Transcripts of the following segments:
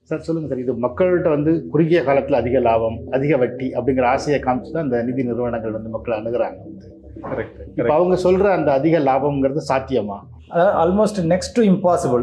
Sir சொல்லுங்க sir இது மக்கள்கிட்ட வந்து குறுகிய காலத்தில் அதிக லாபம் அதிக வட்டி அப்படிங்கிற ஆசையை காமிச்சு தான் இந்த நிதி நிறுவனங்கள் வந்து மக்களை அணுகுறாங்க வந்து கரெக்ட் இப்போ அவங்க சொல்ற அந்த அதிக லாபம்ங்கிறது சாத்தியமா அதாவது ஆல்மோஸ்ட் நெக்ஸ்ட் டு இம்பாசிபிள்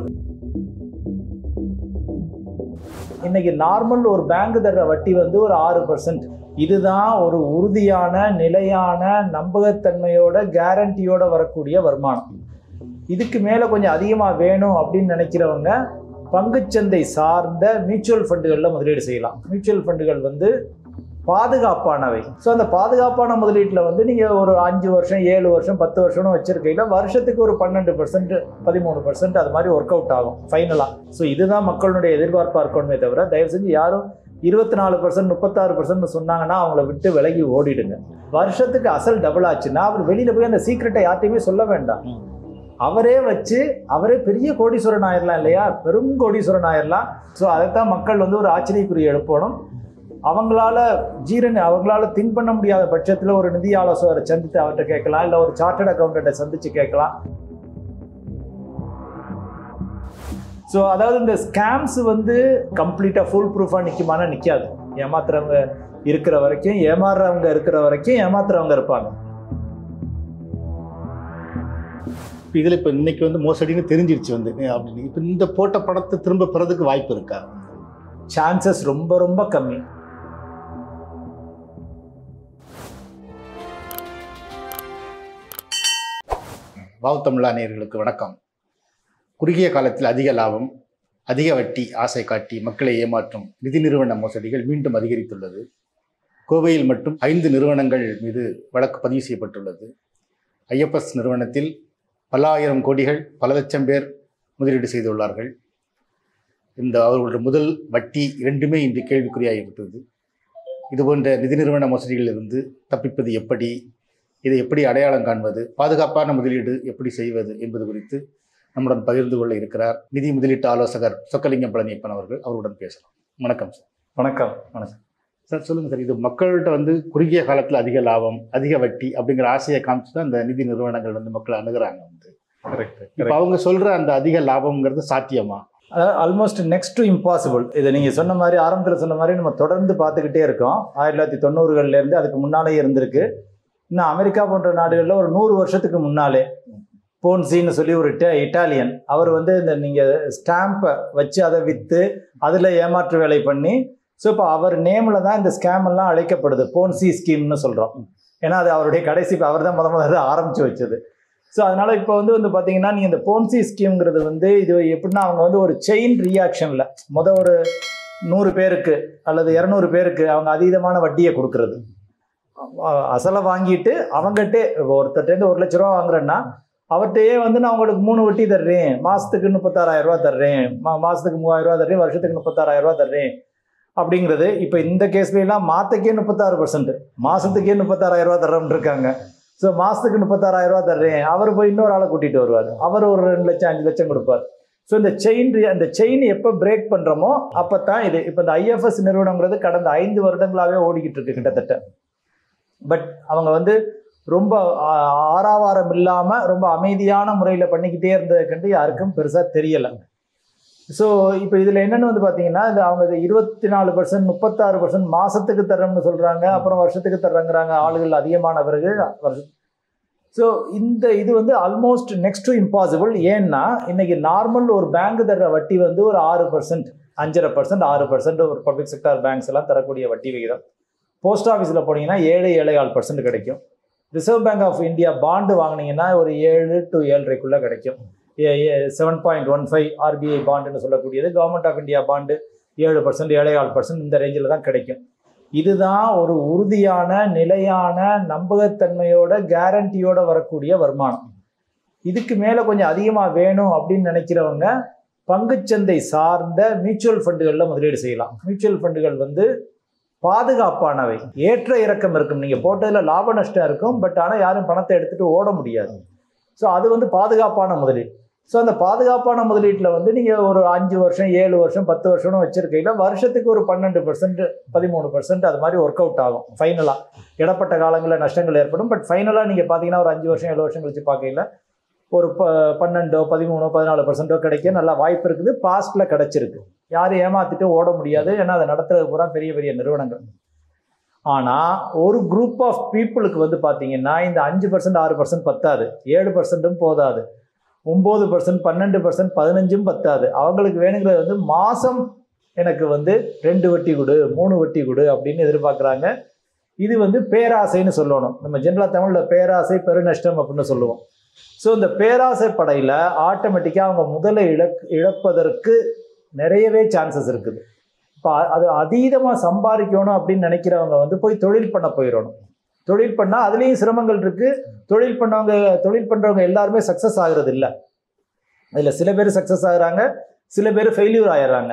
இன்னைக்கு நார்மல் ஒரு பேங்க் தர்ற வட்டி வந்து ஒரு ஆறு பர்சன்ட் இதுதான் ஒரு உறுதியான நிலையான நம்பகத்தன்மையோட கேரண்டியோட வரக்கூடிய வருமானம் இதுக்கு மேலே கொஞ்சம் அதிகமாக வேணும் அப்படின்னு நினைக்கிறவங்க பங்குச்சந்தை சார்ந்த மியூச்சுவல் ஃபண்டுகளில் முதலீடு செய்யலாம் மியூச்சுவல் ஃபண்டுகள் வந்து பாதுகாப்பானவை ஸோ அந்த பாதுகாப்பான முதலீட்டில் வந்து நீங்கள் ஒரு அஞ்சு வருஷம் ஏழு வருஷம் பத்து வருஷம்னு வச்சிருக்கையில் வருஷத்துக்கு ஒரு பன்னெண்டு பர்சன்ட் பதிமூணு பர்சன்ட் அது மாதிரி ஒர்க் அவுட் ஆகும் ஃபைனலாக ஸோ இதுதான் மக்களுடைய எதிர்பார்ப்பாக இருக்கணுமே தவிர தயவு செஞ்சு யாரும் இருபத்தி நாலு பர்சன்ட் முப்பத்தாறு பர்சன்ட் சொன்னாங்கன்னா அவங்கள விட்டு விலகி ஓடிடுங்க வருஷத்துக்கு அசல் டபுள் ஆச்சுன்னா அவர் வெளியில் போய் அந்த சீக்கிரட்டை யார்ட்டையுமே சொல்ல வேண்டாம் அவரே வச்சு அவரே பெரிய கோடீஸ்வரன் ஆயிரலாம் இல்லையா பெரும் கோடீஸ்வரன் ஆயிரலாம் ஸோ அதைத்தான் மக்கள் வந்து ஒரு ஆச்சரியக்குரிய எழுப்பணும் அவங்களால ஜீரன் அவங்களால திங்க் பண்ண முடியாத பட்சத்தில் ஒரு நிதி ஆலோசகரை சந்தித்து அவர்கிட்ட கேட்கலாம் இல்லை ஒரு சார்ட்டர்ட் அக்கௌண்டண்ட்டை சந்திச்சு கேட்கலாம் ஸோ அதாவது இந்த ஸ்கேம்ஸ் வந்து கம்ப்ளீட்டாக ஃபுல் ப்ரூஃபாக நிற்குமானா நிற்காது ஏமாத்துறவங்க இருக்கிற வரைக்கும் ஏமாறுறவங்க இருக்கிற வரைக்கும் ஏமாத்துறவங்க இருப்பாங்க இப்போ இதில் இப்போ இன்னைக்கு வந்து மோசடின்னு தெரிஞ்சிருச்சு வந்து அப்படின்னு இப்போ இந்த போட்ட படத்தை திரும்ப பெறதுக்கு வாய்ப்பு இருக்கா சான்சஸ் ரொம்ப ரொம்ப கம்மி வாவ் தமிழா நேயர்களுக்கு வணக்கம் குறுகிய காலத்தில் அதிக லாபம் அதிக வட்டி ஆசை காட்டி மக்களை ஏமாற்றும் நிதி நிறுவன மோசடிகள் மீண்டும் அதிகரித்துள்ளது கோவையில் மட்டும் ஐந்து நிறுவனங்கள் மீது வழக்கு பதிவு செய்யப்பட்டுள்ளது ஐஎஃப்எஸ் நிறுவனத்தில் பல ஆயிரம் கோடிகள் பல லட்சம் பேர் முதலீடு செய்துள்ளார்கள் இந்த அவர்களுடைய முதல் வட்டி இரண்டுமே இன்று கேள்விக்குறியாகிவிட்டது இதுபோன்ற நிதி நிறுவன மோசடிகளிலிருந்து தப்பிப்பது எப்படி இதை எப்படி அடையாளம் காண்பது பாதுகாப்பான முதலீடு எப்படி செய்வது என்பது குறித்து நம்முடன் பகிர்ந்து கொள்ள இருக்கிறார் நிதி முதலீட்டு ஆலோசகர் சொக்கலிங்கம் பழனியப்பன் அவர்கள் அவருடன் பேசலாம் வணக்கம் சார் வணக்கம் வணக்கம் சார் சொல்லுங்கள் சார் இது மக்கள்கிட்ட வந்து குறுகிய காலத்தில் அதிக லாபம் அதிக வட்டி அப்படிங்கிற ஆசையை காமிச்சு தான் இந்த நிதி நிறுவனங்கள் வந்து மக்களை அணுகுறாங்க வந்து கரெக்ட் இப்போ அவங்க சொல்கிற அந்த அதிக லாபம்ங்கிறது சாத்தியமா அதாவது ஆல்மோஸ்ட் நெக்ஸ்ட் டு இம்பாசிபிள் இதை நீங்கள் சொன்ன மாதிரி ஆரம்பத்தில் சொன்ன மாதிரி நம்ம தொடர்ந்து பார்த்துக்கிட்டே இருக்கோம் ஆயிரத்தி தொள்ளாயிரத்தி தொண்ணூறுகள்லேருந்து அதுக்கு முன்னாலே இருந்திருக்கு இன்னும் அமெரிக்கா போன்ற நாடுகளில் ஒரு நூறு வருஷத்துக்கு முன்னாலே போன்சின்னு சொல்லி ஒரு இட்ட இட்டாலியன் அவர் வந்து இந்த நீங்கள் ஸ்டாம்பை வச்சு அதை விற்று அதில் ஏமாற்று வேலை பண்ணி ஸோ இப்போ அவர் நேமில் தான் இந்த ஸ்கேம் எல்லாம் அழைக்கப்படுது போன்சி ஸ்கீம்னு சொல்கிறோம் ஏன்னா அது அவருடைய கடைசி அவர் தான் முத முதல்ல ஆரம்பித்து வச்சது ஸோ அதனால இப்போ வந்து வந்து பார்த்தீங்கன்னா நீங்கள் இந்த போன்சி ஸ்கீம்ங்கிறது வந்து இது எப்படின்னா அவங்க வந்து ஒரு செயின் ரியாக்ஷனில் முத ஒரு நூறு பேருக்கு அல்லது இரநூறு பேருக்கு அவங்க அதீதமான வட்டியை கொடுக்கறது அ- அசலை வாங்கிட்டு அவங்ககிட்டே ஒருத்தர்ட்டேருந்து ஒரு லட்ச ரூபா வாங்குறேன்னா அவர்கிட்டயே வந்து நான் உங்களுக்கு மூணு வட்டி தர்றேன் மாதத்துக்கு முப்பத்தாறாயிரம் ரூபா தர்றேன் மா மாதத்துக்கு மூவாயிரம் ரூபா தர்றேன் வருஷத்துக்கு முப்பத்தாறாயிரம் ரூபா தர்றேன் அப்படிங்கிறது இப்போ இந்த கேஸ்லாம் மாதத்துக்கே முப்பத்தாறு பர்சன்ட் மாதத்துக்கே முப்பத்தாறாயிரம் ரூபா தர்றோம்னு இருக்காங்க ஸோ மாதத்துக்கு முப்பத்தாறாயிரம் ரூபா தர்றேன் அவர் போய் இன்னொரு ஆளை கூட்டிகிட்டு வருவார் அவர் ஒரு ரெண்டு லட்சம் அஞ்சு லட்சம் கொடுப்பார் ஸோ இந்த செயின் அந்த செயின் எப்போ பிரேக் பண்ணுறோமோ அப்போ தான் இது இப்போ இந்த ஐஎஃப்எஸ் நிறுவனங்கிறது கடந்த ஐந்து வருடங்களாகவே ஓடிக்கிட்டு இருக்கு கிட்டத்தட்ட பட் அவங்க வந்து ரொம்ப ஆ- ஆறாவாரம் இல்லாமல் ரொம்ப அமைதியான முறையில் பண்ணிக்கிட்டே இருந்ததை கண்டு யாருக்கும் பெருசாக தெரியலை ஸோ இப்போ இதில் என்னென்னு வந்து பார்த்தீங்கன்னா இது அவங்க இது இருபத்தி நாலு பர்சன்ட் முப்பத்தாறு பர்சன்ட் மாதத்துக்கு தர்றோம்னு சொல்கிறாங்க அப்புறம் வருஷத்துக்கு தர்றங்கிறாங்க ஆளுகள் அதிகமான பிறகு வருஷம் ஸோ இந்த இது வந்து ஆல்மோஸ்ட் நெக்ஸ்ட் டு இம்பாசிபிள் ஏன்னா இன்னைக்கு நார்மல் ஒரு பேங்க் தர்ற வட்டி வந்து ஒரு ஆறு பர்சன்ட் அஞ்சரை பர்சன்ட் ஆறு பர்சன்ட் ஒரு பப்ளிக் செக்டார் பேங்க்ஸ் எல்லாம் தரக்கூடிய வட்டி விகிதம் போஸ்ட் ஆஃபீஸில் போனீங்கன்னா ஏழு ஏழைகால் பர்சன்ட் கிடைக்கும் reserve bank of India bond வாங்குனீங்கன்னா ஒரு ஏழு டு ஏழரைக்குள்ளே கிடைக்கும் seven point one five RBI பாண்டுன்னு சொல்லக்கூடியது கவர்மெண்ட் ஆஃப் இந்தியா பாண்டு ஏழு பர்சன்ட் ஏழைகால் பர்சன்ட் இந்த ரேஞ்சில் தான் கிடைக்கும் இதுதான் ஒரு உறுதியான நிலையான நம்பகத்தன்மையோட கேரண்டியோட வரக்கூடிய வருமானம் இதுக்கு மேலே கொஞ்சம் அதிகமாக வேணும் அப்படின்னு நினைக்கிறவங்க பங்குச்சந்தை சார்ந்த மியூச்சுவல் ஃபண்டுகளில் முதலீடு செய்யலாம் மியூச்சுவல் ஃபண்டுகள் வந்து பாதுகாப்பானவை ஏற்ற இறக்கம் இருக்கும் நீங்கள் போட்டதில் லாப நஷ்டம் இருக்கும் பட் ஆனால் யாரும் பணத்தை எடுத்துட்டு ஓட முடியாது ஸோ அது வந்து பாதுகாப்பான முதலீடு ஸோ அந்த பாதுகாப்பான முதலீட்டில் வந்து நீங்கள் ஒரு அஞ்சு வருஷம் ஏழு வருஷம் பத்து வருஷம்னு வச்சிருக்கையில் வருஷத்துக்கு ஒரு பன்னெண்டு பர்சன்ட் பதிமூணு பர்சன்ட் அது மாதிரி ஒர்க் அவுட் ஆகும் ஃபைனலாக இடப்பட்ட காலங்களில் நஷ்டங்கள் ஏற்படும் பட் ஃபைனலாக நீங்கள் பார்த்தீங்கன்னா ஒரு அஞ்சு வருஷம் ஏழு வருஷம் கழிச்சு பார்க்கையில் ஒரு ப பன்னெண்டோ பதிமூணோ பதினாலு பர்சன்ட்டோ கிடைக்க நல்லா வாய்ப்பு இருக்குது பாஸ்ட்டில் கிடச்சிருக்கு யாரும் ஏமாத்திட்டு ஓட முடியாது ஏன்னா அதை நடத்துறது பூரா பெரிய பெரிய நிறுவனங்கள் ஆனால் ஒரு குரூப் ஆஃப் பீப்புளுக்கு வந்து பார்த்தீங்கன்னா இந்த அஞ்சு பர்சன்ட் ஆறு பர்சன்ட் பத்தாது ஏழு பர்சன்ட்டும் போதாது ஒம்பது பர்சன்ட் பன்னெண்டு பர்சன்ட் பதினஞ்சும் பத்தாது அவங்களுக்கு வேணுங்கிறது வந்து மாதம் எனக்கு வந்து ரெண்டு வட்டி கொடு மூணு வட்டி கொடு அப்படின்னு எதிர்பார்க்குறாங்க இது வந்து பேராசைன்னு சொல்லணும் நம்ம ஜென்ரலாக தமிழில் பேராசை பெருநஷ்டம் அப்படின்னு சொல்லுவோம் ஸோ இந்த பேராசை படையில் ஆட்டோமேட்டிக்காக அவங்க முதலை இழக் இழப்பதற்கு நிறையவே சான்சஸ் இருக்குது இப்போ அது அதீதமாக சம்பாதிக்கணும் அப்படின்னு நினைக்கிறவங்க வந்து போய் தொழில் பண்ண போயிடணும் தொழில் பண்ணால் அதுலேயும் சிரமங்கள் இருக்குது தொழில் பண்ணவங்க தொழில் பண்ணுறவங்க எல்லாருமே சக்ஸஸ் ஆகுறது இல்லை அதில் சில பேர் சக்ஸஸ் ஆகுறாங்க சில பேர் ஃபெயில்யூர் ஆயிடுறாங்க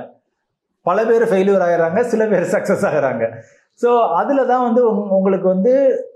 பல பேர் ஃபெயில்யூர் ஆயிடுறாங்க சில பேர் சக்ஸஸ் ஆகுறாங்க ஸோ அதில் தான் வந்து உங்- உங்களுக்கு வந்து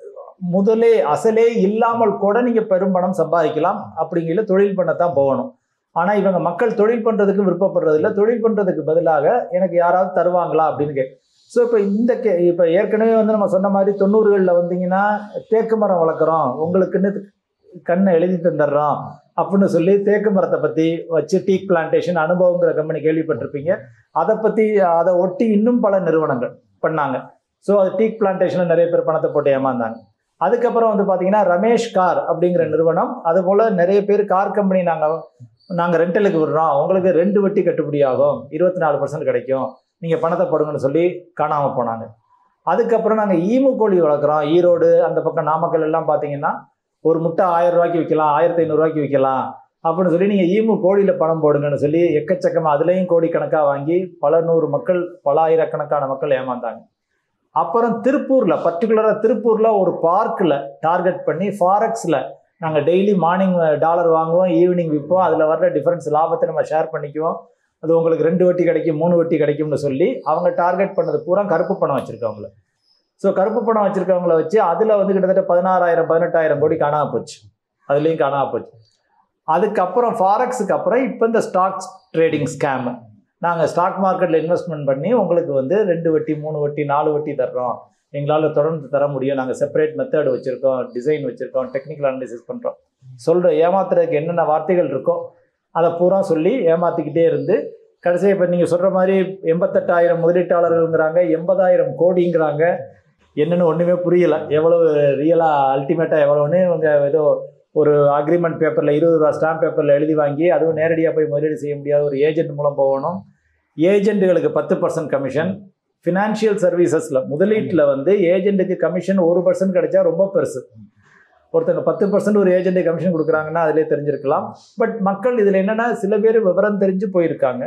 முதலே அசலே இல்லாமல் கூட நீங்கள் பெரும்பணம் சம்பாதிக்கலாம் அப்படிங்கிற தொழில் பண்ணத்தான் போகணும் ஆனால் இவங்க மக்கள் தொழில் பண்ணுறதுக்கு விருப்பப்படுறதில்ல தொழில் பண்ணுறதுக்கு பதிலாக எனக்கு யாராவது தருவாங்களா அப்படின்னு கே ஸோ இப்போ இந்த கே இப்போ ஏற்கனவே வந்து நம்ம சொன்ன மாதிரி தொண்ணூறுகளில் வந்தீங்கன்னா தேக்கு மரம் வளர்க்குறோம் உங்களுக்குன்னு கண்ணை எழுதி தந்துடுறோம் அப்படின்னு சொல்லி தேக்கு மரத்தை பற்றி வச்சு டீக் பிளான்டேஷன் அனுபவங்கிற கம்பெனி கேள்விப்பட்டிருப்பீங்க அதை பற்றி அதை ஒட்டி இன்னும் பல நிறுவனங்கள் பண்ணாங்க ஸோ அது டீக் பிளான்டேஷனில் நிறைய பேர் பணத்தை போட்டு ஏமாந்தாங்க அதுக்கப்புறம் வந்து பார்த்தீங்கன்னா ரமேஷ் கார் அப்படிங்கிற நிறுவனம் அதுபோல் நிறைய பேர் கார் கம்பெனி நாங்கள் நாங்கள் ரெண்டலுக்கு விடுறோம் உங்களுக்கு ரெண்டு வட்டி கட்டுப்படி ஆகும் இருபத்தி நாலு பர்சன்ட் கிடைக்கும் நீங்கள் பணத்தை போடுங்கன்னு சொல்லி காணாமல் போனாங்க அதுக்கப்புறம் நாங்கள் ஈமு கோழி வளர்க்குறோம் ஈரோடு அந்த பக்கம் நாமக்கல் எல்லாம் பார்த்தீங்கன்னா ஒரு முட்டை ஆயிரம் ரூபாய்க்கு விற்கலாம் ஆயிரத்தி ஐநூறுரூவாய்க்கு விற்கலாம் அப்படின்னு சொல்லி நீங்கள் ஈமு கோழியில் பணம் போடுங்கன்னு சொல்லி எக்கச்சக்கமாக அதுலேயும் கோடிக்கணக்காக வாங்கி பல நூறு மக்கள் பல ஆயிரக்கணக்கான மக்கள் ஏமாந்தாங்க அப்புறம் திருப்பூரில் பர்டிகுலராக திருப்பூரில் ஒரு பார்க்கில் டார்கெட் பண்ணி ஃபாரெக்ஸில் நாங்கள் டெய்லி மார்னிங் டாலர் வாங்குவோம் ஈவினிங் விற்போம் அதில் வர்ற டிஃபரன்ஸ் லாபத்தை நம்ம ஷேர் பண்ணிக்குவோம் அது உங்களுக்கு ரெண்டு வட்டி கிடைக்கும் மூணு வட்டி கிடைக்கும்னு சொல்லி அவங்க டார்கெட் பண்ணது பூரா கருப்பு பணம் வச்சுருக்கவங்கள ஸோ கருப்பு பணம் வச்சுருக்கவங்கள வச்சு அதில் வந்து கிட்டத்தட்ட பதினாறாயிரம் பதினெட்டாயிரம் கோடி காணாம போச்சு அதுலேயும் காணாம போச்சு அதுக்கப்புறம் ஃபாரெக்ஸுக்கு அப்புறம் இப்போ இந்த ஸ்டாக்ஸ் ட்ரேடிங் ஸ்கேமு நாங்கள் ஸ்டாக் மார்க்கெட்டில் இன்வெஸ்ட்மெண்ட் பண்ணி உங்களுக்கு வந்து ரெண்டு வட்டி மூணு வட்டி நாலு வட்டி தர்றோம் எங்களால் தொடர்ந்து தர முடியும் நாங்கள் செப்பரேட் மெத்தட் வச்சுருக்கோம் டிசைன் வச்சுருக்கோம் டெக்னிக்கல் அனாலிசிஸ் பண்ணுறோம் சொல்கிற ஏமாத்துறதுக்கு என்னென்ன வார்த்தைகள் இருக்கோ அதை பூரா சொல்லி ஏமாற்றிக்கிட்டே இருந்து கடைசியாக இப்போ நீங்கள் சொல்கிற மாதிரி எண்பத்தெட்டாயிரம் முதலீட்டாளர்கள்ங்கிறாங்க எண்பதாயிரம் கோடிங்கிறாங்க என்னன்னு ஒன்றுமே புரியலை எவ்வளவு ரியலாக அல்டிமேட்டாக எவ்வளோன்னு இவங்க ஏதோ ஒரு அக்ரிமெண்ட் பேப்பரில் இருபது ரூபா ஸ்டாம்ப் பேப்பரில் எழுதி வாங்கி அதுவும் நேரடியாக போய் முதலீடு செய்ய முடியாத ஒரு ஏஜென்ட் மூலம் போகணும் ஏஜென்ட்டுகளுக்கு பத்து பர்சன்ட் கமிஷன் ஃபினான்ஷியல் சர்வீசஸில் முதலீட்டில் வந்து ஏஜென்ட்டுக்கு கமிஷன் ஒரு பர்சன்ட் கிடைச்சா ரொம்ப பெருசு ஒருத்தங்க பத்து பர்சன்ட் ஒரு ஏஜென்ட் கமிஷன் கொடுக்குறாங்கன்னா அதிலே தெரிஞ்சிருக்கலாம் பட் மக்கள் இதில் என்னென்னா சில பேர் விவரம் தெரிஞ்சு போயிருக்காங்க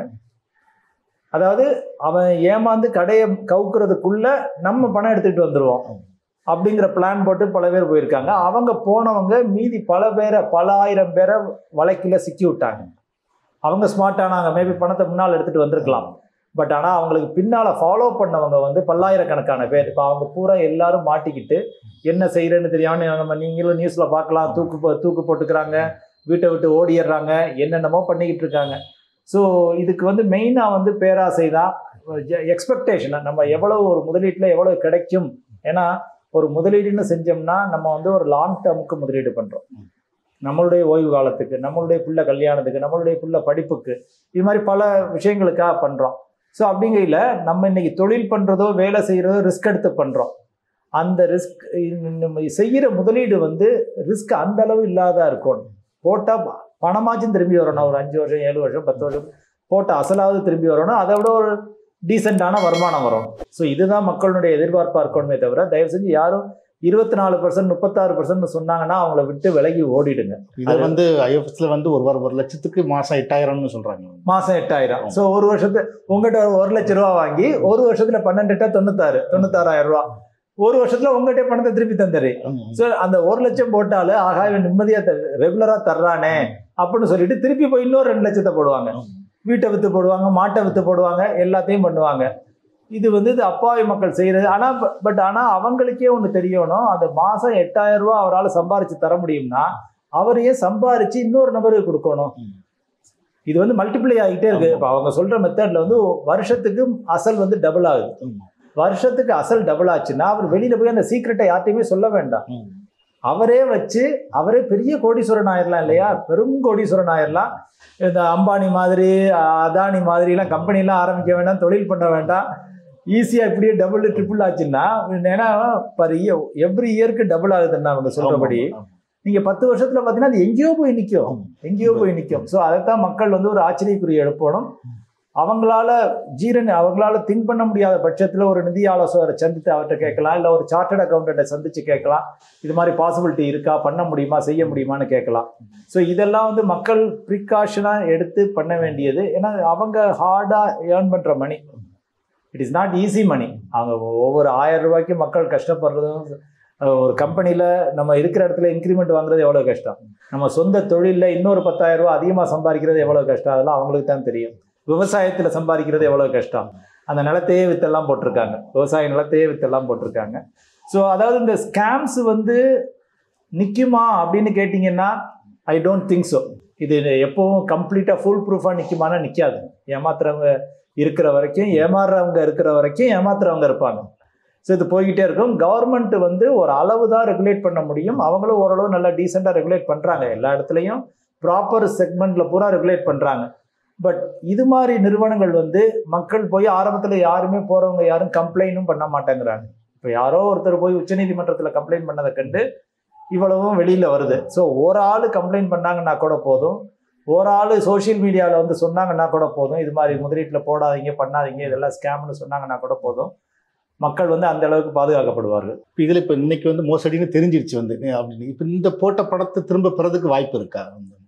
அதாவது அவன் ஏமாந்து கடையை கவுக்கிறதுக்குள்ள நம்ம பணம் எடுத்துக்கிட்டு வந்துடுவோம் அப்படிங்கிற பிளான் போட்டு பல பேர் போயிருக்காங்க அவங்க போனவங்க மீதி பல பேரை பல ஆயிரம் பேரை வழக்கில சிக்கி விட்டாங்க அவங்க ஸ்மார்ட் ஆனாங்க மேபி பணத்தை முன்னால் எடுத்துகிட்டு வந்திருக்கலாம் பட் ஆனால் அவங்களுக்கு பின்னால் ஃபாலோ பண்ணவங்க வந்து பல்லாயிரக்கணக்கான பேர் இப்போ அவங்க பூரா எல்லாரும் மாட்டிக்கிட்டு என்ன செய்கிறேன்னு தெரியாமல் நம்ம நீங்களும் நியூஸில் பார்க்கலாம் தூக்கு போ- தூக்கு போட்டுக்கிறாங்க வீட்டை விட்டு ஓடிடுறாங்க என்னென்னமோ பண்ணிக்கிட்டு இருக்காங்க ஸோ இதுக்கு வந்து மெயினாக வந்து பேராசை தான் எக்ஸ்பெக்டேஷன் நம்ம எவ்வளோ ஒரு முதலீட்டில் எவ்வளோ கிடைக்கும் ஏன்னா ஒரு முதலீடுன்னு செஞ்சோம்னா நம்ம வந்து ஒரு லாங் டேர்முக்கு முதலீடு பண்ணுறோம் நம்மளுடைய ஓய்வு காலத்துக்கு நம்மளுடைய பிள்ளை கல்யாணத்துக்கு நம்மளுடைய பிள்ளை படிப்புக்கு இது மாதிரி பல விஷயங்களுக்காக பண்ணுறோம் ஸோ அப்படிங்கையில் நம்ம இன்னைக்கு தொழில் பண்ணுறதோ வேலை செய்கிறதோ ரிஸ்க் எடுத்து பண்ணுறோம் அந்த ரிஸ்க் நம்ம செய்கிற முதலீடு வந்து ரிஸ்க் அந்த அளவு இல்லாத இருக்கணும் போட்டால் பணமாச்சும் திரும்பி வரணும் ஒரு அஞ்சு வருஷம் ஏழு வருஷம் பத்து வருஷம் போட்ட அசலாவது திரும்பி வரணும் அதை விட ஒரு டீசெண்டான வருமானம் வரும் ஸோ இதுதான் மக்களுடைய எதிர்பார்ப்பாக இருக்கணுமே தவிர தயவு செஞ்சு யாரும் இருபத்தி நாலு பர்சன்ட் முப்பத்தாறு பர்சன்ட் சொன்னாங்கன்னா அவங்கள விட்டு விலகி ஓடிடுங்க இதை வந்து ஐஎஃப்எஸ்ல வந்து ஒரு வாரம் ஒரு லட்சத்துக்கு மாசம் எட்டாயிரம்னு சொல்றாங்க மாசம் எட்டாயிரம் ஸோ ஒரு வருஷத்து உங்ககிட்ட ஒரு லட்ச ரூபா வாங்கி ஒரு வருஷத்துல பன்னெண்டு எட்டா தொண்ணூத்தாறு தொண்ணூத்தாறாயிரம் ரூபா ஒரு வருஷத்துல உங்ககிட்ட பணத்தை திருப்பி தந்துரு ஸோ அந்த ஒரு லட்சம் போட்டாலும் ஆகா இவன் நிம்மதியா ரெகுலரா தர்றானே அப்படின்னு சொல்லிட்டு திருப்பி போய் இன்னொரு ரெண்டு லட்சத்தை போடுவாங்க வீட்டை வித்து போடுவாங்க மாட்டை வித்து போடுவாங்க எல்லாத்தையும் பண்ணுவாங்க இது வந்து இது அப்பாவி மக்கள் செய்யறது ஆனா பட் ஆனா அவங்களுக்கே ஒன்று தெரியணும் அந்த மாசம் எட்டாயிரம் ரூபாய் அவரால் சம்பாரிச்சு தர முடியும்னா அவரையே சம்பாரிச்சு இன்னொரு நபருக்கு கொடுக்கணும் ம். இது வந்து மல்டிப்ளை ஆகிட்டே இருக்கு ஆமா. இப்போ அவங்க சொல்ற மெத்தட்ல வந்து வருஷத்துக்கு அசல் வந்து டபுள் ஆகுது ஆமா. வருஷத்துக்கு அசல் டபுள் ஆச்சுன்னா அவர் வெளியில போய் அந்த சீக்கிரட்டை யார்ட்டையுமே சொல்ல வேண்டாம் அவரே வச்சு அவரே பெரிய கோடீஸ்வரன் ஆயிரலாம் இல்லையா பெரும் கோடீஸ்வரன் ஆயிரலாம் இந்த அம்பானி மாதிரி அஹ், அதானி மாதிரிலாம் கம்பெனிலாம் ஆரம்பிக்க வேண்டாம் தொழில் பண்ண வேண்டாம் ஈஸியாக இப்படியே டபுள் ட்ரிபிள் ஆச்சுன்னா ஏன்னா பர் இயர் எவ்ரி இயருக்கு டபுள் ஆகுதுன்னா அவங்க சொல்கிறபடி ஆமா, நீங்கள் பத்து வருஷத்தில் பார்த்தீங்கன்னா அது எங்கேயோ போய் நிற்கும் ஆமா. எங்கேயோ போய் நிற்கும் ஸோ அதைத்தான் மக்கள் வந்து ஒரு ஆச்சரியக்குரிய எழுப்பணும் அவங்களால ஜீரணி அவங்களால திங்க் பண்ண முடியாத பட்சத்தில் ஒரு நிதி ஆலோசகரை சந்தித்து அவர்கிட்ட கேட்கலாம் இல்லை ஒரு சார்ட்டர்ட் அக்கௌண்டண்ட்டை சந்திச்சு கேட்கலாம் இது மாதிரி பாசிபிலிட்டி இருக்கா பண்ண முடியுமா செய்ய முடியுமான்னு கேட்கலாம் ஸோ இதெல்லாம் வந்து மக்கள் ப்ரிகாஷனாக எடுத்து பண்ண வேண்டியது ஏன்னா அவங்க ஹார்டாக ஏர்ன் பண்ணுற money it is not easy money அவங்க ஒவ்வொரு ஆயிரம் ரூபாய்க்கு மக்கள் கஷ்டப்படுறதும் அஹ், ஒரு கம்பெனியில் நம்ம இருக்கிற இடத்துல இன்க்ரிமெண்ட் வாங்குறது எவ்வளோ கஷ்டம் நம்ம சொந்த தொழிலில் இன்னொரு பத்தாயிரம் ரூபாய் அதிகமாக சம்பாதிக்கிறது எவ்வளோ கஷ்டம் அதெல்லாம் அவங்களுக்கு தான் தெரியும் விவசாயத்தில் சம்பாதிக்கிறது எவ்வளோ கஷ்டம் அந்த நிலத்தையே வித்தெல்லாம் போட்டிருக்காங்க விவசாய நிலத்தையே வித்தெல்லாம் போட்டிருக்காங்க ஸோ அதாவது இந்த ஸ்கேம்ஸ் வந்து நிற்குமா அப்படின்னு கேட்டிங்கன்னா ஐ டோன்ட் திங்க் ஸோ இது எப்பவும் கம்ப்ளீட்டாக ஃபுல் ப்ரூஃபாக நிற்குமானா நிற்காது ஏமாத்துறவங்க இருக்கிற வரைக்கும் ஏமாறுறவங்க இருக்கிற வரைக்கும் ஏமாத்துறவங்க இருப்பாங்க ஸோ இது போய்கிட்டே இருக்கும் கவர்மெண்ட் வந்து ஒரு அளவு தான் ரெகுலேட் பண்ண முடியும் அவங்களும் ஓரளவு நல்லா டீசெண்டாக ரெகுலேட் பண்ணுறாங்க எல்லா இடத்துலையும் ப்ராப்பர் செக்மெண்ட்டில் பூரா ரெகுலேட் பண்ணுறாங்க பட் இது மாதிரி நிறுவனங்கள் வந்து மக்கள் போய் ஆரம்பத்தில் யாருமே போகிறவங்க யாரும் கம்ப்ளைண்ட்டும் பண்ண மாட்டேங்கிறாங்க இப்போ யாரோ ஒருத்தர் போய் உச்சநீதிமன்றத்தில் கம்ப்ளைண்ட் பண்ணதை கண்டு இவ்வளவும் வெளியில் வருது ஸோ ஒரு ஆள் கம்ப்ளைண்ட் பண்ணாங்கன்னா கூட போதும் ஒரு ஆள் சோஷியல் மீடியாவில் வந்து சொன்னாங்கன்னா கூட போதும் இது மாதிரி முதலீட்டில் போடாதீங்க பண்ணாதீங்க இதெல்லாம் ஸ்கேம்னு சொன்னாங்கன்னா கூட போதும் மக்கள் வந்து அந்த அளவுக்கு பாதுகாக்கப்படுவார்கள் இப்போ இதில் இப்போ இன்னைக்கு வந்து மோசடின்னு தெரிஞ்சிருச்சு வந்து அப்படின்னு இப்போ இந்த போட்ட படத்தை திரும்ப பெறதுக்கு வாய்ப்பு இருக்கா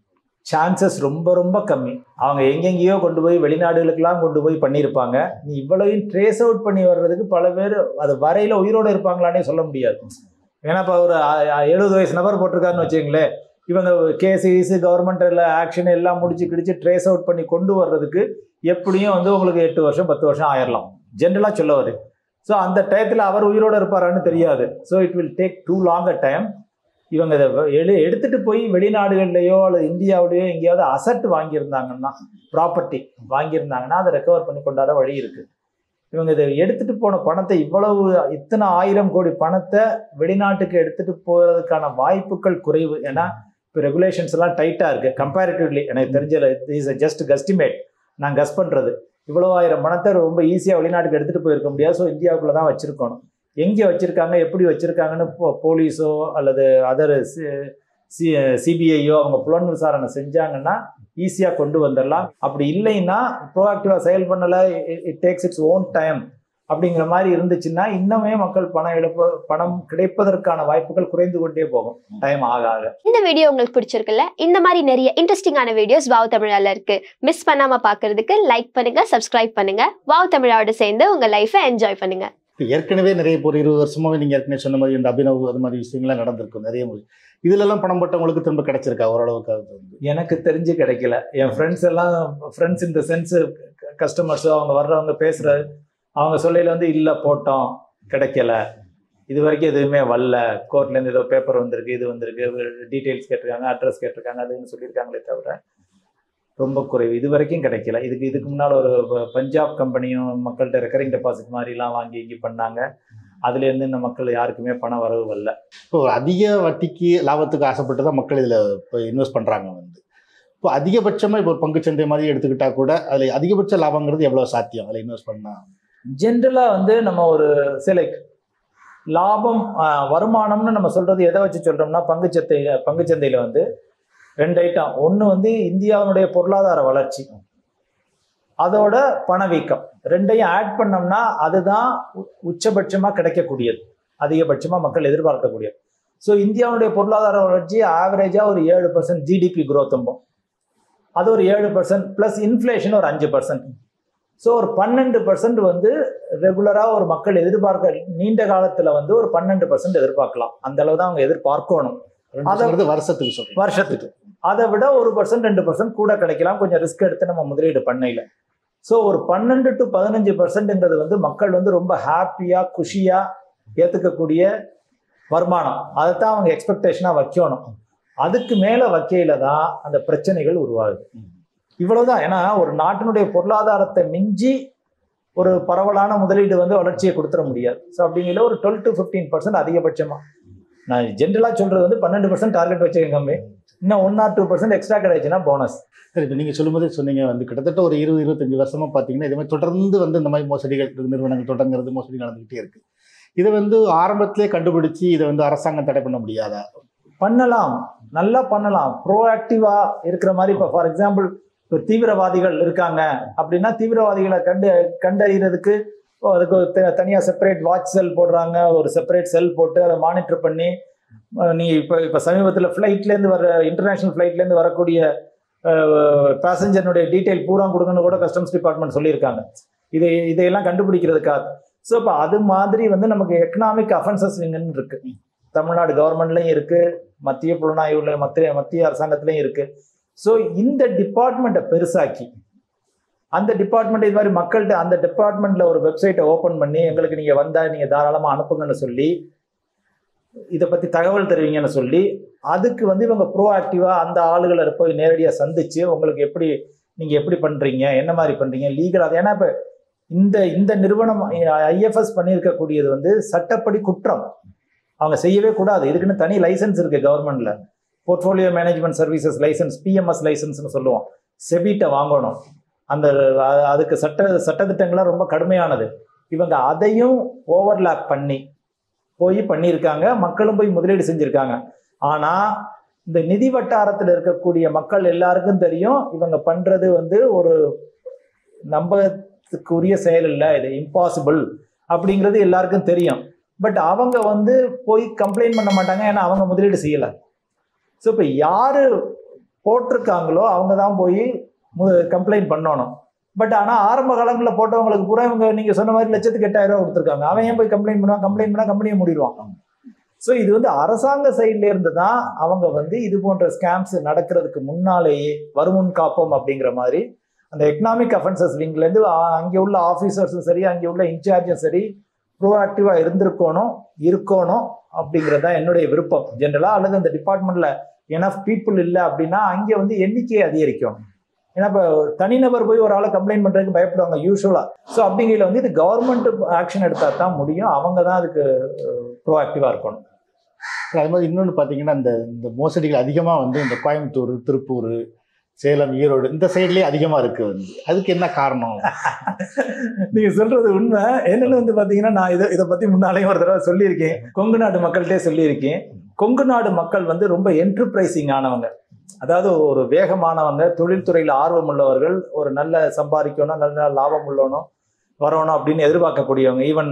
சான்சஸ் ரொம்ப ரொம்ப கம்மி அவங்க எங்கெங்கேயோ கொண்டு போய் வெளிநாடுகளுக்கெல்லாம் கொண்டு போய் பண்ணியிருப்பாங்க நீ இவ்வளவையும் ட்ரேஸ் அவுட் பண்ணி வர்றதுக்கு பல பேர் அது வரையில உயிரோடு இருப்பாங்களானே சொல்ல முடியாது ஏன்னா இப்போ ஒரு அ- அ- எழுபது வயசு நபர் போட்டிருக்காருன்னு வச்சுங்களேன் இவங்க கேஸ் கீஸு கவர்மெண்ட்டில் ஆக்ஷன் எல்லாம் முடிச்சு கிடிச்சு ட்ரேஸ் அவுட் பண்ணி கொண்டு வர்றதுக்கு எப்படியும் வந்து உங்களுக்கு எட்டு வருஷம் பத்து வருஷம் ஆயிரலாம் ஜென்ரலாக சொல்ல வருது ஸோ அந்த டயத்தில் அவர் உயிரோடு இருப்பாரான்னு தெரியாது so it will take too long a time இவங்க இதை எழு எடுத்துட்டு போய் வெளிநாடுகள்லையோ அல்லது இந்தியாவிலேயோ எங்கேயாவது அசட் வாங்கியிருந்தாங்கன்னா ப்ராப்பர்ட்டி வாங்கியிருந்தாங்கன்னா அதை ரெக்கவர் பண்ணி கொண்டாட வழி இருக்கு இவங்க இதை எடுத்துட்டு போன பணத்தை இவ்வளவு இத்தனை ஆயிரம் கோடி பணத்தை வெளிநாட்டுக்கு எடுத்துட்டு போறதுக்கான வாய்ப்புகள் குறைவு ஏன்னா இப்போ ரெகுலேஷன்ஸ் எல்லாம் டைட்டா இருக்கு கம்பேரிட்டிவ்லி எனக்கு தெரிஞ்ச இஸ் ஜஸ்ட் கஸ்டிமேட் நான் கஸ் பண்றது இவ்வளோ ஆயிரம் பணத்தை ரொம்ப ஈஸியாக வெளிநாட்டுக்கு எடுத்துட்டு போயிருக்க முடியாது ஸோ இந்தியாவுக்குள்ள தான் வச்சிருக்கணும் எங்கே வச்சிருக்காங்க எப்படி வச்சிருக்காங்கன்னு போ- போலீஸோ அல்லது அதர் சி சிபிஐயோ அவங்க புலன் விசாரணை செஞ்சாங்கன்னா ஈஸியாக கொண்டு வந்துடலாம் அப்படி இல்லைன்னா ப்ரோஆக்டிவாக செயல் பண்ணலை it takes its own time அப்படிங்கிற மாதிரி இருந்துச்சுன்னா இன்னுமே மக்கள் பணம் எடுப்ப பணம் கிடைப்பதற்கான வாய்ப்புகள் குறைந்து கொண்டே போகும் டைம் ஆக ஆக இந்த வீடியோ உங்களுக்கு பிடிச்சிருக்குல்ல இந்த மாதிரி நிறைய இன்ட்ரெஸ்டிங்கான வீடியோஸ் வாவ் தமிழால இருக்கு மிஸ் பண்ணாம பாக்குறதுக்கு லைக் பண்ணுங்க சப்ஸ்கிரைப் பண்ணுங்க வாவ் தமிழாவோட சேர்ந்து உங்க லைஃபை என்ஜாய் பண்ணுங்க இப்போ ஏற்கனவே நிறைய ஒரு இருபது வருஷமாவே நீங்கள் ஏற்கனவே சொன்ன மாதிரி இந்த அபினவ் அது மாதிரி விஷயங்கள்லாம் நடந்திருக்கும் நிறைய முறை இதுலலாம் பணம் போட்டவங்களுக்கு திரும்ப கிடைச்சிருக்கா ஓரளவுக்கு அது வந்து எனக்கு தெரிஞ்சு கிடைக்கல என் ஃப்ரெண்ட்ஸ் எல்லாம் ஃப்ரெண்ட்ஸ் இந்த சென்ஸ் கஸ்டமர்ஸோ அவங்க வர்றவங்க பேசுற அவங்க சொல்லையில வந்து இல்லை போட்டோம் கிடைக்கல இது வரைக்கும் எதுவுமே வரல கோர்ட்லேருந்து ஏதோ பேப்பர் வந்திருக்கு இது வந்திருக்கு டீட்டெயில்ஸ் கேட்டிருக்காங்க அட்ரஸ் கேட்டிருக்காங்க அதுன்னு சொல்லியிருக்காங்களே தவிர ரொம்ப குறைவு இது வரைக்கும் கிடைக்கல இதுக்கு இதுக்கு முன்னால் ஒரு ப- பஞ்சாப் கம்பெனியும் மக்கள்கிட்ட ரெக்கரிங் டெபாசிட் மாதிரிலாம் வாங்கி இங்கி பண்ணாங்க அதுலேருந்து இந்த மக்கள் யாருக்குமே பணம் வரவு வரல இப்போ அதிக வட்டிக்கு லாபத்துக்கு ஆசைப்பட்டு தான் மக்கள் இதில் இப்போ இன்வெஸ்ட் பண்ணுறாங்க வந்து இப்போ அதிகபட்சமாக இப்போ ஒரு பங்குச்சந்தை மாதிரி எடுத்துக்கிட்டா கூட அதில் அதிகபட்ச லாபங்கிறது எவ்வளோ சாத்தியம் அதில் இன்வெஸ்ட் பண்ணால் ஜென்ரலாக வந்து நம்ம ஒரு சிலை லாபம் ஆஹ், வருமானம்னு நம்ம சொல்றது எதை வச்சு சொல்றோம்னா பங்குச்சந்தை பங்குச்சந்தையில வந்து ரெண்டு ஐட்டம் ஒன்று வந்து இந்தியாவினுடைய பொருளாதார வளர்ச்சி அதோட பணவீக்கம் ரெண்டையும் ஆட் பண்ணோம்னா அதுதான் உ- உச்சபட்சமா கிடைக்கக்கூடியது அதிகபட்சமா மக்கள் எதிர்பார்க்கக்கூடியது ஸோ இந்தியாவுடைய பொருளாதார வளர்ச்சி ஆவரேஜா ஒரு ஏழு பர்சன்ட் ஜிடிபி குரோத்தும்போம் அது ஒரு ஏழு பர்சன்ட் ப்ளஸ் இன்ஃப்ளேஷன் ஒரு அஞ்சு பர்சன்ட் ஸோ ஒரு பன்னெண்டு பர்சன்ட் வந்து ரெகுலராக ஒரு மக்கள் எதிர்பார்க்க நீண்ட காலத்தில் வந்து ஒரு பன்னெண்டு பர்சன்ட் எதிர்பார்க்கலாம் அந்த அளவு தான் அவங்க எதிர்பார்க்கணும் ரெண்டு வருஷத்துக்கு சொல்கிறேன் வருஷத்துக்கு அதை விட ஒரு பர்சன்ட் ரெண்டு பர்சன்ட் கூட கிடைக்கலாம் கொஞ்சம் ரிஸ்க் எடுத்து நம்ம முதலீடு பண்ணையில ஸோ ஒரு பன்னெண்டு டு பதினஞ்சு பர்சன்ட்ங்கிறது வந்து மக்கள் வந்து ரொம்ப ஹாப்பியாக குஷியாக ஏற்றுக்கக்கூடிய வருமானம் அதைத்தான் அவங்க எக்ஸ்பெக்டேஷனாக வைக்கணும் அதுக்கு மேலே வைக்கையில தான் அந்த பிரச்சனைகள் உருவாகுது இவ்வளவுதான் ஏன்னா ஒரு நாட்டினுடைய பொருளாதாரத்தை மிஞ்சி ஒரு பரவலான முதலீடு வந்து வளர்ச்சியை கொடுத்துட முடியாது ஸோ அப்படிங்கிற ஒரு டுவெல் டு ஃபிஃப்டீன் பர்சன்ட் அதிகபட்சமாக நான் ஜென்ரலாக சொல்றது வந்து பன்னெண்டு பர்சன்ட் டார்கெட் வச்சுக்கோங்க கம்மி இன்னும் one or two percent extra கிடைச்சுன்னா போனஸ் சரி இப்போ நீங்கள் சொல்லும்போது சொன்னீங்க வந்து கிட்டத்தட்ட ஒரு இருபது இருபத்தஞ்சு வருஷமா பார்த்தீங்கன்னா இதே மாதிரி தொடர்ந்து வந்து இந்த மாதிரி மோசடிகள் நிறுவனங்கள் தொடங்குறது மோசடி நடந்துகிட்டே இருக்கு இதை வந்து ஆரம்பத்திலே கண்டுபிடிச்சு இதை வந்து அரசாங்கம் தடை பண்ண முடியாதா பண்ணலாம் நல்லா பண்ணலாம் ப்ரோஆக்டிவா இருக்கிற மாதிரி இப்போ ஃபார் எக்ஸாம்பிள் இப்போ தீவிரவாதிகள் இருக்காங்க அப்படின்னா தீவிரவாதிகளை கண்டு கண்டறிகிறதுக்கு அதுக்கு ஒரு த- தனியா செப்பரேட் வாட்ச் செல் போடுறாங்க ஒரு செப்பரேட் செல் போட்டு அதை மானிட்டர் பண்ணி அஹ், நீ இப்போ இப்போ சமீபத்தில் ஃப்ளைட்லேருந்து வர இன்டர்நேஷ்னல் ஃப்ளைட்லேருந்து வரக்கூடிய பேசஞ்சர்னுடைய டீட்டெயில் பூரா கொடுங்கன்னு கூட கஸ்டம்ஸ் டிபார்ட்மெண்ட் சொல்லியிருக்காங்க இதை இதையெல்லாம் கண்டுபிடிக்கிறதுக்காக ஸோ இப்போ அது மாதிரி வந்து நமக்கு எக்கனாமிக் அஃபென்சஸ் விங்கன்னு இருக்கு தமிழ்நாடு கவர்மெண்ட்லையும் இருக்கு மத்திய புலனாய்வுல மத்திய மத்திய அரசாங்கத்திலையும் இருக்கு ஸோ இந்த டிபார்ட்மெண்ட்டை பெருசாக்கி அந்த டிபார்ட்மெண்ட் இது மாதிரி மக்கள்கிட்ட அந்த டிபார்ட்மெண்ட்ல ஒரு வெப்சைட்டை ஓப்பன் பண்ணி எங்களுக்கு நீங்க வந்தா நீங்க தாராளமா அனுப்புங்கன்னு சொல்லி இதை பத்தி தகவல் தருவீங்கன்னு சொல்லி அதுக்கு வந்து இவங்க ப்ரோஆக்டிவா அந்த ஆளுகளை போய் நேரடியாக சந்திச்சு உங்களுக்கு எப்படி நீங்க எப்படி பண்றீங்க என்ன மாதிரி பண்றீங்க லீகல் அது ஏன்னா இப்ப இந்த இந்த நிறுவனம் ஐஎஃப்எஸ் பண்ணியிருக்கக்கூடியது வந்து சட்டப்படி குற்றம் அவங்க செய்யவே கூடாது இதுக்குன்னு தனி லைசன்ஸ் இருக்கு கவர்மெண்ட்ல portfolio management services license PMS லைசன்ஸ்னு சொல்லுவோம் செபிட்ட வாங்கணும் அந்த அ- அதுக்கு சட்ட சட்டத்திட்டங்கள்லாம் ரொம்ப கடுமையானது இவங்க அதையும் ஓவர்லாப் பண்ணி போய் பண்ணியிருக்காங்க மக்களும் போய் முதலீடு செஞ்சிருக்காங்க ஆனா இந்த நிதி வட்டாரத்தில் இருக்கக்கூடிய மக்கள் எல்லாருக்கும் தெரியும் இவங்க பண்றது வந்து ஒரு நம்பத்துக்குரிய செயல் இல்லை இது இம்பாசிபிள் அப்படிங்கிறது எல்லாருக்கும் தெரியும் பட் அவங்க வந்து போய் கம்ப்ளைண்ட் பண்ண மாட்டாங்க ஏன்னா அவங்க முதலீடு செய்யலை ஸோ இப்போ யாரு போட்டிருக்காங்களோ அவங்க தான் போய் கம்ப்ளைண்ட் பண்ணணும் பட் ஆனால் ஆரம்ப காலங்களில் போட்டவங்களுக்கு பூரா இவங்க நீங்கள் சொன்ன மாதிரி லட்சத்துக்கு எட்டாயிரம் ரூபா கொடுத்துருக்காங்க அவன் ஏன் போய் கம்ப்ளைண்ட் பண்ணுவான் கம்ப்ளைண்ட் பண்ணால் கம்பெனியை மூடிடுவான் ஸோ இது வந்து அரசாங்க சைட்ல இருந்து தான் அவங்க வந்து இது போன்ற ஸ்கேம்ஸ் நடக்கிறதுக்கு முன்னாலேயே வருமுன் காப்போம் அப்படிங்கிற மாதிரி அந்த எக்கனாமிக் அஃபென்சஸ் விங்லேருந்து அங்கே உள்ள ஆஃபீஸர்ஸும் சரி அங்கே உள்ள இன்சார்ஜும் சரி ப்ரோஆக்டிவாக இருந்திருக்கணும் இருக்கணும் அப்படிங்கிறது தான் என்னுடைய விருப்பம் ஜென்ரலாக அல்லது அந்த டிபார்ட்மெண்ட்ல எனஃப் பீப்புள் இல்லை அப்படின்னா அங்கே வந்து எண்ணிக்கையை அதிகரிக்கணும் ஏன்னா இப்போ தனிநபர் போய் ஒரு ஆளை கம்ப்ளைண்ட் பண்ணுறதுக்கு பயப்படுவாங்க யூஸ்வலாக ஸோ அப்படிங்கையில் வந்து இது கவர்மெண்ட் ஆக்ஷன் எடுத்தால் தான் முடியும் அவங்க தான் அதுக்கு ப்ரோஆக்டிவாக இருக்கணும் அது மாதிரி இன்னொன்று பார்த்தீங்கன்னா இந்த இந்த மோசடிகள் அதிகமாக வந்து இந்த கோயம்புத்தூர் திருப்பூர் சேலம் ஈரோடு இந்த சைட்லேயே அதிகமாக இருக்குது வந்து அதுக்கு என்ன காரணம் நீங்க சொல்றது உண்மை என்னன்னு வந்து பாத்தீங்கன்னா நான் இதை இதை பத்தி முன்னாலேயும் ஒரு தடவை சொல்லியிருக்கேன் கொங்கு நாடு மக்கள்கிட்டே சொல்லியிருக்கேன் கொங்கு நாடு மக்கள் வந்து ரொம்ப என்டர்பிரைசிங் ஆனவங்க அதாவது ஒரு வேகமானவங்க தொழில்துறையில் ஆர்வம் உள்ளவர்கள் ஒரு நல்ல சம்பாதிக்கணும் நல்ல லாபம் உள்ளணும் வரணும் அப்படின்னு எதிர்பார்க்கக்கூடியவங்க ஈவன்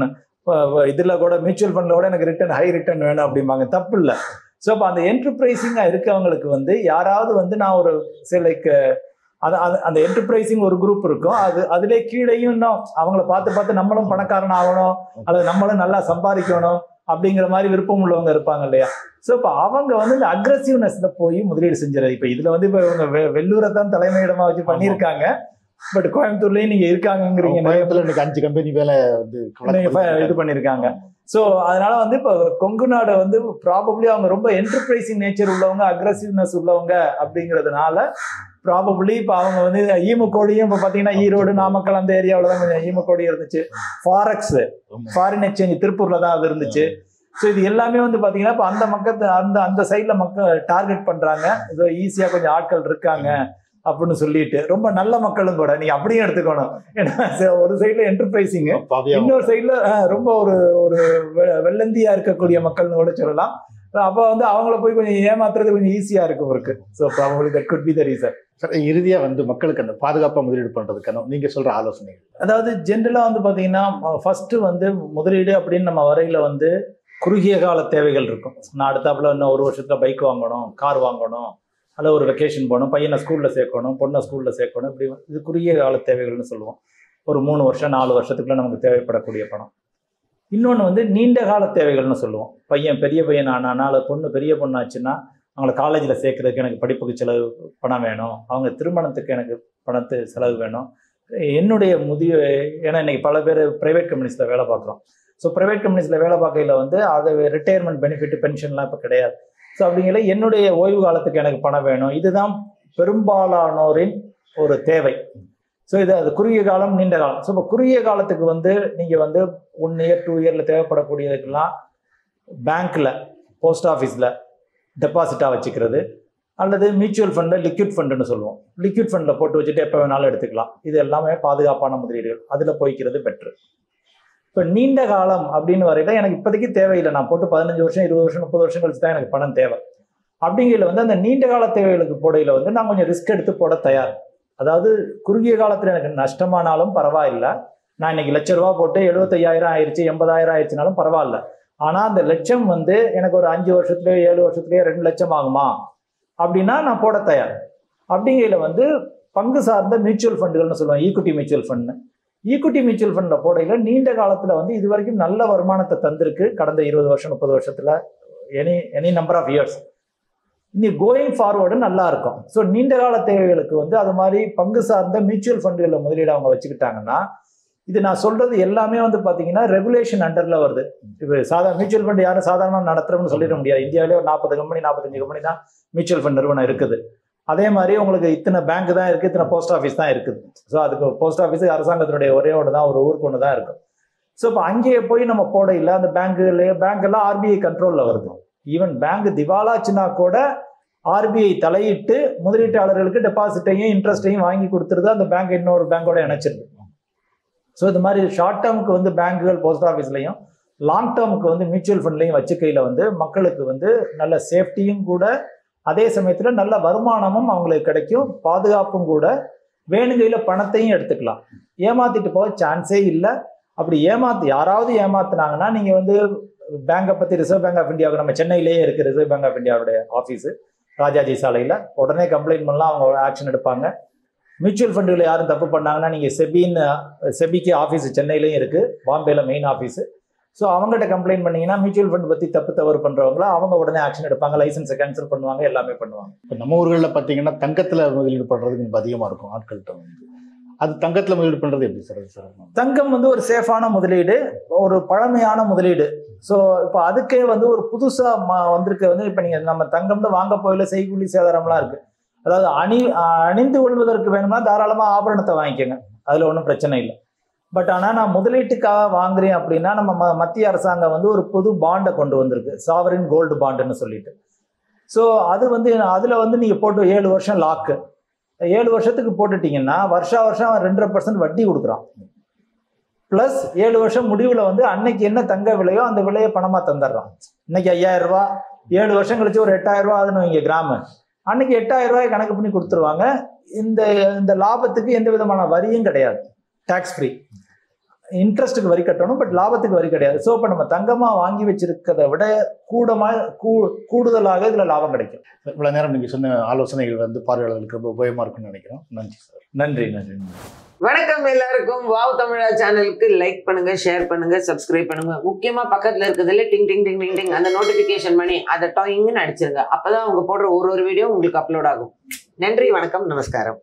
இதில் கூட மியூச்சுவல் ஃபண்டில் கூட எனக்கு ரிட்டர்ன் ஹை ரிட்டர்ன் வேணும் அப்படிம்பாங்க தப்பு இல்லை ஸோ அப்போ அந்த என்டர்பிரைசிங்காக இருக்கவங்களுக்கு வந்து யாராவது வந்து நான் ஒரு சிலைக்கு அது அது அந்த என்டர்பிரைசிங் ஒரு குரூப் இருக்கும் அது அதிலே கீழேயும் இன்னும் அவங்கள பார்த்து பார்த்து நம்மளும் பணக்காரன் ஆகணும் அல்லது நம்மளும் நல்லா சம்பாதிக்கணும் அப்படிங்கிற மாதிரி விருப்பம் உள்ளவங்க இருப்பாங்க இல்லையா ஸோ இப்போ அவங்க வந்து இந்த அக்ரஸிவ்னஸ்ல போய் முதலீடு செஞ்சுறது இப்போ இதுல வந்து இப்போ இவங்க வெ- வெள்ளூரை தான் தலைமையிடமா வச்சு பண்ணியிருக்காங்க பட் கோயம்புத்தூர்லயும் நீங்க இருக்காங்கங்கிறீங்க நிறைய கோயம்புத்தூர்ல இன்னைக்கு அஞ்சு கம்பெனி வேலை வந்து நீங்க இப்ப இது பண்ணியிருக்காங்க ஸோ அதனால வந்து இப்போ கொங்கு நாடு வந்து ப்ராபப்ளி அவங்க ரொம்ப என்டர்பிரைசிங் நேச்சர் உள்ளவங்க அக்ரஸிவ்னஸ் உள்ளவங்க அப்படிங்கிறதுனால ப்ராபப்ளி இப்போ அவங்க வந்து ஈமக்கோடியும் இப்போ பார்த்தீங்கன்னா ஈரோடு நாமக்கல் அந்த ஏரியாவில் தான் கொஞ்சம் ஈமக்கோடி இருந்துச்சு ஃபாரெக்ஸ் ஃபாரின் எக்ஸ்சேஞ்ச் திருப்பூர்ல தான் அது இருந்துச்சு ஸோ இது எல்லாமே வந்து பார்த்தீங்கன்னா இப்போ அந்த மக்கள் அந்த அந்த சைடில் மக்கள் டார்கெட் பண்ணுறாங்க ஸோ ஈஸியாக கொஞ்சம் ஆட்கள் இருக்காங்க அப்படின்னு சொல்லிட்டு ரொம்ப நல்ல மக்களும் கூட நீங்க அப்படியும் எடுத்துக்கணும் ஏன்னா ச- ஒரு சைடுல என்டர்பிரைசிங் இன்னொரு சைடுல ரொம்ப ஒரு ஒரு வெ- வெள்ளந்தியா இருக்கக்கூடிய மக்கள்னு கூட சொல்லலாம் அப்போ வந்து அவங்கள போய் கொஞ்சம் ஏமாத்துறது கொஞ்சம் ஈஸியா இருக்கு அவருக்கு so probably that could be the reason இறுதியா வந்து மக்களுக்கு அந்த பாதுகாப்பா முதலீடு பண்றதுக்கான நீங்க சொல்ற ஆலோசனைகள் அதாவது ஜென்ரலாக வந்து பார்த்தீங்கன்னா ஃபர்ஸ்ட் வந்து முதலீடு அப்படின்னு நம்ம வரையில வந்து குறுகிய கால தேவைகள் இருக்கும் நான் அடுத்தாப்புல இன்னும் ஒரு வருஷத்துல பைக் வாங்கணும் கார் வாங்கணும் அல்ல ஒரு வெக்கேஷன் போகணும் பையனை ஸ்கூலில் சேர்க்கணும் பொண்ணை ஸ்கூலில் சேர்க்கணும் இப்படி இது குறுகிய கால தேவைகள்னு சொல்லுவோம் ஒரு மூணு வருஷம் நாலு வருஷத்துக்குள்ள நமக்கு தேவைப்படக்கூடிய பணம் இன்னொன்று வந்து நீண்ட கால தேவைகள்னு சொல்லுவோம் பையன் பெரிய பையன் ஆனானா அல்லது பொண்ணு பெரிய பொண்ணாச்சுன்னா அவங்கள காலேஜில் சேர்க்கறதுக்கு எனக்கு படிப்புக்கு செலவு பணம் வேணும் அவங்க திருமணத்துக்கு எனக்கு பணத்து செலவு வேணும் என்னுடைய முதிய ஏன்னா இன்னைக்கு பல பேர் ப்ரைவேட் கம்பெனிஸில் வேலை பார்க்குறோம் ஸோ ப்ரைவேட் கம்பெனிஸில் வேலை பார்க்கையில் வந்து அது ரிட்டையர்மெண்ட் பெனிஃபிட் பென்ஷன்லாம் இப்போ கிடையாது ஸோ அப்படிங்கிற என்னுடைய ஓய்வு காலத்துக்கு எனக்கு பணம் வேணும் இதுதான் பெரும்பாலானோரின் ஒரு தேவை ஸோ இது அது குறுகிய காலம் நீண்ட காலம் ஸோ இப்போ குறுகிய காலத்துக்கு வந்து நீங்கள் வந்து ஒன் இயர் டூ இயரில் தேவைப்படக்கூடியதுக்கெல்லாம் பேங்க்கில் போஸ்ட் ஆஃபீஸில் டெபாசிட்டாக வச்சுக்கிறது அல்லது மியூச்சுவல் ஃபண்டில் லிக்விட் ஃபண்டுன்னு சொல்லுவோம் லிக்விட் ஃபண்டில் போட்டு வச்சுட்டு எப்போ வேணாலும் எடுத்துக்கலாம் இது எல்லாமே பாதுகாப்பான முதலீடுகள் அதில் போய்க்கிறது பெட்ரு இப்போ நீண்ட காலம் அப்படின்னு வரையில எனக்கு இப்போதைக்கு தேவையில்லை நான் போட்டு பதினஞ்சு வருஷம் இருபது வருஷம் முப்பது வருஷம் கழிச்சு தான் எனக்கு பணம் தேவை அப்படிங்கையில் வந்து அந்த நீண்ட கால தேவைகளுக்கு போடையில் வந்து நான் கொஞ்சம் ரிஸ்க் எடுத்து போட தயார் அதாவது குறுகிய காலத்தில் எனக்கு நஷ்டமானாலும் பரவாயில்லை நான் இன்னைக்கு லட்ச ரூபா போட்டு எழுபத்தையாயிரம் ஆயிடுச்சு எண்பதாயிரம் ஆயிடுச்சுனாலும் பரவாயில்ல ஆனால் அந்த லட்சம் வந்து எனக்கு ஒரு அஞ்சு வருஷத்துலயோ ஏழு வருஷத்துலயோ ரெண்டு லட்சம் ஆகுமா அப்படின்னா நான் போட தயார் அப்படிங்கையில் வந்து பங்கு சார்ந்த மியூச்சுவல் ஃபண்டுகள்னு சொல்லுவாங்க equity mutual fund equity mutual ஃபண்டில் போடையில் நீண்ட காலத்தில் வந்து இது வரைக்கும் நல்ல வருமானத்தை தந்திருக்கு கடந்த இருபது வருஷம் முப்பது வருஷத்தில் any any number of years இனி கோயிங் ஃபார்வர்டு நல்லா இருக்கும் ஸோ நீண்ட கால தேவைகளுக்கு வந்து அது மாதிரி பங்கு சார்ந்த மியூச்சுவல் ஃபண்டுகளில் முதலீடு அவங்க வச்சுக்கிட்டாங்கன்னா இது நான் சொல்றது எல்லாமே வந்து பார்த்தீங்கன்னா ரெகுலேஷன் அண்டர்ல வருது இப்போ சாதாரண மியூச்சுவல் ஃபண்ட் யாரும் சாதாரணமாக நடத்துறோம்னு சொல்லிட முடியாது இந்தியாவிலே ஒரு நாற்பது கம்பெனி நாற்பத்தஞ்சு கம்பெனி தான் மியூச்சுவல் ஃபண்ட் நிறுவனம் இருக்குது அதே மாதிரி உங்களுக்கு இத்தனை பேங்க் தான் இருக்குது இத்தனை போஸ்ட் ஆஃபீஸ் தான் இருக்குது ஸோ அதுக்கு போஸ்ட் ஆஃபீஸுக்கு அரசாங்கத்தினுடைய ஒரே ஒன்று தான் ஒரு ஊருக்கு ஒன்று தான் இருக்கும் ஸோ இப்போ அங்கேயே போய் நம்ம போட இல்லை அந்த பேங்க்குலேயே பேங்க் எல்லாம் ஆர்பிஐ கண்ட்ரோலில் வருது ஈவன் பேங்க் திவாலாச்சுன்னா கூட ஆர்பிஐ தலையிட்டு முதலீட்டாளர்களுக்கு டெபாசிட்டையும் இன்ட்ரெஸ்ட்டையும் வாங்கி கொடுத்துருது அந்த பேங்க் இன்னொரு பேங்கோட இணைச்சிருது ஸோ இது மாதிரி ஷார்ட் டேர்முக்கு வந்து பேங்குகள் போஸ்ட் ஆஃபீஸ்லையும் லாங் டேர்முக்கு வந்து மியூச்சுவல் ஃபண்ட்லையும் வச்சுக்கையில் வந்து மக்களுக்கு வந்து நல்ல சேஃப்டியும் கூட அதே சமயத்தில் நல்ல வருமானமும் அவங்களுக்கு கிடைக்கும் பாதுகாப்பும் கூட வேணுங்கையில் பணத்தையும் எடுத்துக்கலாம் ஏமாத்திட்டு போக சான்ஸே இல்லை அப்படி ஏமாத்து யாராவது ஏமாத்துனாங்கன்னா நீங்கள் வந்து பேங்கை பற்றி ரிசர்வ் பேங்க் ஆஃப் இந்தியாவுக்கு நம்ம சென்னையிலேயே இருக்குது ரிசர்வ் பேங்க் ஆஃப் இந்தியாவுடைய ஆஃபீஸு ராஜாஜி சாலையில் உடனே கம்ப்ளைண்ட் பண்ணலாம் அவங்க ஆக்ஷன் எடுப்பாங்க மியூச்சுவல் ஃபண்டுகளை யாரும் தப்பு பண்ணாங்கன்னா நீங்கள் செபின்னு செபிக்கு ஆஃபீஸ் சென்னையிலையும் இருக்குது பாம்பேல மெயின் ஆஃபீஸு ஸோ அவங்ககிட்ட கம்ப்ளைண்ட் பண்ணீங்கன்னா மியூச்சுவல் ஃபண்ட் பற்றி தப்பு தவறு பண்ணுறவங்கள அவங்க உடனே ஆக்ஷன் எடுப்பாங்க லைசன்ஸை கேன்சல் பண்ணுவாங்க எல்லாமே பண்ணுவாங்க இப்போ நம்ம ஊர்களில் பார்த்தீங்கன்னா தங்கத்தில் முதலீடு பண்ணுறதுக்கு கொஞ்சம் அதிகமாக இருக்கும் ஆட்கள்கிட்ட வந்து அது தங்கத்தில் முதலீடு பண்ணுறது எப்படி சார் அது சார் தங்கம் வந்து ஒரு சேஃபான முதலீடு ஒரு பழமையான முதலீடு ஸோ இப்போ அதுக்கே வந்து ஒரு புதுசாக ம வந்திருக்க வந்து இப்போ நீங்கள் நம்ம தங்கம்னு வாங்க போயில செய்கூலி சேதாரம்லாம் இருக்குது அதாவது அணி அணிந்து கொள்வதற்கு வேணும்னா தாராளமாக ஆபரணத்தை வாங்கிக்கோங்க அதில் ஒன்றும் பிரச்சனை இல்லை பட் ஆனால் நான் முதலீட்டுக்காக வாங்குறேன் அப்படின்னா நம்ம ம மத்திய அரசாங்கம் வந்து ஒரு புது பாண்டை கொண்டு வந்திருக்கு சாவரின் கோல்டு பாண்டுன்னு சொல்லிட்டு ஸோ அது வந்து அதில் வந்து நீங்கள் போட்டு ஏழு வருஷம் லாக்கு ஏழு வருஷத்துக்கு போட்டுட்டீங்கன்னா வருஷா வருஷம் அவன் ரெண்டரை பர்சன்ட் வட்டி கொடுக்குறான் ப்ளஸ் ஏழு வருஷம் முடிவில் வந்து அன்னைக்கு என்ன தங்க விலையோ அந்த விலையை பணமாக தந்துடுறான் இன்னைக்கு ஐயாயிரம் ரூபா ஏழு வருஷம் கழிச்சு ஒரு எட்டாயிரம் ரூபா ஆகுதுன்னு வைங்க கிராம அன்னைக்கு எட்டாயிரம் ரூபாய் கணக்கு பண்ணி கொடுத்துருவாங்க இந்த இந்த லாபத்துக்கு எந்த விதமான வரியும் கிடையாது டேக்ஸ் ஃப்ரீ இன்ட்ரெஸ்ட்டுக்கு வரி கட்டணும் பட் லாபத்துக்கு வரி கிடையாது ஸோ இப்போ நம்ம தங்கமாக வாங்கி வச்சிருக்கிறத விட கூடமாக கூ கூடுதலாக இதில் லாபம் கிடைக்கும் இவ்வளோ நேரம் நீங்கள் சொன்ன ஆலோசனைகள் வந்து பார்வையாளர்களுக்கு ரொம்ப உபயோகமாக இருக்கும்னு நினைக்கிறோம் நன்றி சார் நன்றி நன்றி வணக்கம் எல்லாருக்கும் வாவ் தமிழா சேனலுக்கு லைக் பண்ணுங்க ஷேர் பண்ணுங்க சப்ஸ்கிரைப் பண்ணுங்க முக்கியமா பக்கத்துல இருக்கிறதுல டிங் டிங் டிங் டிங் டிங் அந்த நோட்டிபிகேஷன் பண்ணி அதை டாயிங்னு அடிச்சிருங்க அப்பதான் அவங்க போடுற ஒரு ஒரு வீடியோ உங்களுக்கு அப்லோட் ஆகும் நன்றி வணக்கம் நமஸ்காரம்